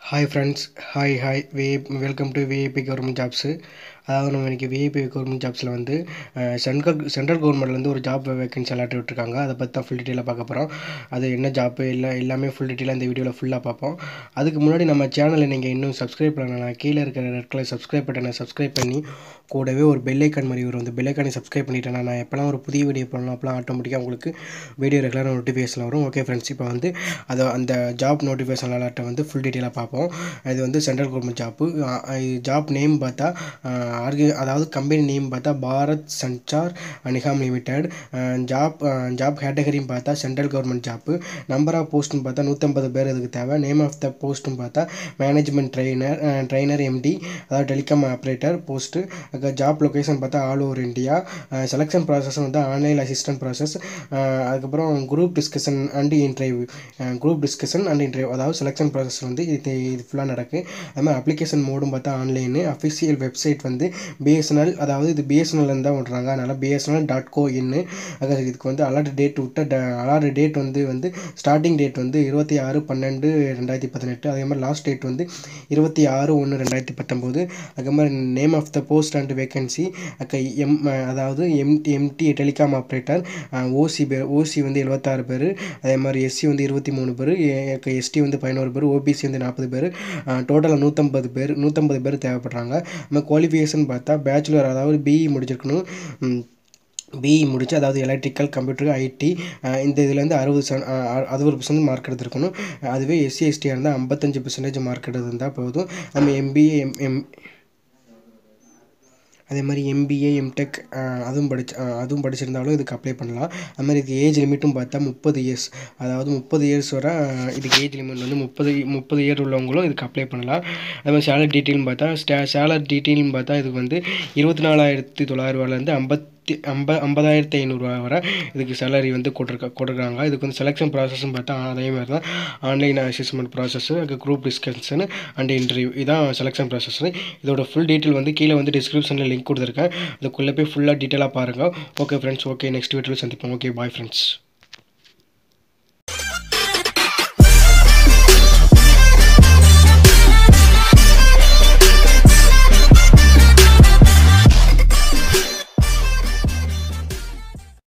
hi friends hi hi we welcome to VIP government jobs அதாவது நம்ம இன்றைக்கி VIP government ஜாப்ஸில் வந்து சென்ட்ரல் சென்ட்ரல் கவர்மெண்ட்லேருந்து ஒரு ஜாப் வேகன்சி அலாட் விட்டுருக்காங்க அதை பற்றி தான் ஃபுல் டீட்டெயிலாக பார்க்க போகிறோம் அது என்ன ஜாப்பு இல்லை எல்லாமே ஃபுல் டீட்டெயிலாக இந்த வீடியோவில் ஃபுல்லாக பார்ப்போம் அதுக்கு முன்னாடி நம்ம சேனலை நீங்கள் இன்னும் சப்ஸ்கிரைப் பண்ணலாம் கீழே இருக்கிற ரெட் கலர் சப்ஸ்கிரைப் பட்டனை சப்ஸ்கிரைப் பண்ணி கூடவே ஒரு பெல்லைக்கான் மாதிரி வரும் அந்த பெல்லைக்கானை சப்ஸ்கிரைப் பண்ணிட்டேன்னா நான் எப்போலாம் ஒரு புதிய வீடியோ பண்ணலாம் அப்போலாம் ஆட்டோமேட்டிக்காக உங்களுக்கு வீடியோ ரெகுலராக நோட்டிஃபிகேஷன் வரும் ஓகே ஃப்ரெண்ட்ஸ் இப்போ வந்து அதை அந்த ஜாப் நோட்டிஃபிகேஷன் அலாட்டை வந்து ஃபுல் டீட்டெயிலாக பார்ப்போம் இது வந்து central government job job name பார்த்தா ஆர்கி அதாவது கம்பெனி நேம் பார்த்தா Bharat Sanchar Nigam limited job job கேட்டகரின்னு பார்த்தா central government job number of போஸ்ட்னு பார்த்தா நூற்றம்பது பேர் இதுக்கு தேவை நேம் ஆஃப் த போஸ்ட்னு பார்த்தா மேனேஜ்மெண்ட் ட்ரெயினர் ட்ரெயினர் எம்டி அதாவது telecom operator post job location பார்த்தா all over India selection process வந்து ஆன்லைன் அசிஸ்டன்ட் ப்ராசஸ் அதுக்கப்புறம் group discussion and interview group discussion and interview அதாவது செலெக்ஷன் ப்ராசஸ் வந்து இது இது ஃபுல்லாக நடக்குது அது மாதிரி அப்ளிகேஷன் மோடும் பார்த்தா ஆன்லைனு அஃபிஷியல் வெப்சைட் வந்து பிஎஸ்என்எல் அதாவது இது பிஎஸ்என்எல் தான் விட்றாங்க அதனால் பிஎஸ்என்எல் டாட் கோ இன்னு இதுக்கு வந்து அலாட் டேட் விட்ட அலாட் டேட் வந்து வந்து ஸ்டார்டிங் டேட் வந்து இருபத்தி ஆறு பன்னெண்டு ரெண்டாயிரத்தி பதினெட்டு அதே மாதிரி லாஸ்ட் டேட் வந்து இருபத்தி ஆறு ஒன்று ரெண்டாயிரத்தி பத்தொம்போது அதே மாதிரி name of the post and vacancy M அதாவது M MT telecom operator OC பேர் ஓசி வந்து எழுபத்தாறு பேர் அதே மாதிரி எஸ்சி வந்து இருபத்தி மூணு பேர் எஸ்டி வந்து பதினோரு பேர் ஓபிசி வந்து நாற்பது பேர் டோட்டலாக நூற்றம்பது பேர் நூற்றம்பது பேர் தேவைப்படுறாங்க நம்ம குவாலிஃபிகேஷன் பார்த்தா பேச்சுலர் அதாவது பிஇ முடிச்சிருக்கணும் பிஇ முடிச்சு அதாவது எலக்ட்ரிக்கல் கம்ப்யூட்டர் ஐடி இந்த இதுலேருந்து அறுபது ச அறுபது பர்சன்ட் மார்க் எடுத்துருக்கணும் அதுவே எஸ்சி எஸ்டியாக இருந்தால் ஐம்பத்தஞ்சு பர்சன்டேஜ் மார்க் எடுத்திருந்தால் போதும் நம்ம எம்பிஏ எம் எம் அதே மாதிரி எம்பிஏ எம்டெக் அதுவும் படிச்சு அதுவும் படிச்சிருந்தாலும் இதுக்கு அப்ளை பண்ணலாம் அது மாதிரி இதுக்கு ஏஜ் லிமிட்டும் பார்த்தா முப்பது இயர்ஸ் அதாவது முப்பது இயர்ஸ் வர இதுக்கு ஏஜ் லிமிட் வந்து முப்பது முப்பது இயர் உள்ளவங்களும் இதுக்கு அப்ளை பண்ணலாம் அதே மாதிரி சேலரி டீட்டெயில்னு பார்த்தா ஸ்டே சேலரி டீட்டெயில்னு பார்த்தா இதுக்கு வந்து இருபத்தி நாலாயிரத்தி தொள்ளாயிரம் ரூபாலேருந்து ஐம்பத்தி ஐம்ப ஐம்பதாயிரத்தி ஐநூறுரூவா வரை இதுக்கு சேலரி வந்து கொடுத்துருக்க கொடுக்குறாங்க இதுக்கு வந்து செலெக்ஷன் ப்ராசஸ்ன்னு பார்த்தா அதே மாதிரி தான் ஆன்லைன் அசஸ்மெண்ட் ப்ராசஸ் அதுக்கு குரூப் டிஸ்கஷன் அண்ட் இன்டர்வியூ இதான் செலெக்ஷன் ப்ராசஸ் இதோட ஃபுல் டீட்டெயில் வந்து கீழே வந்து டிஸ்கிரிப்ஷனில் லிங்க் கொடுத்துருக்கேன் அதுக்குள்ளே போய் ஃபுல்லாக டீட்டெயிலாக பாருங்கள் ஓகே ஃப்ரெண்ட்ஸ் ஓகே நெக்ஸ்ட் வீடியோவில் சந்திப்போம் ஓகே பாய் ஃப்ரெண்ட்ஸ்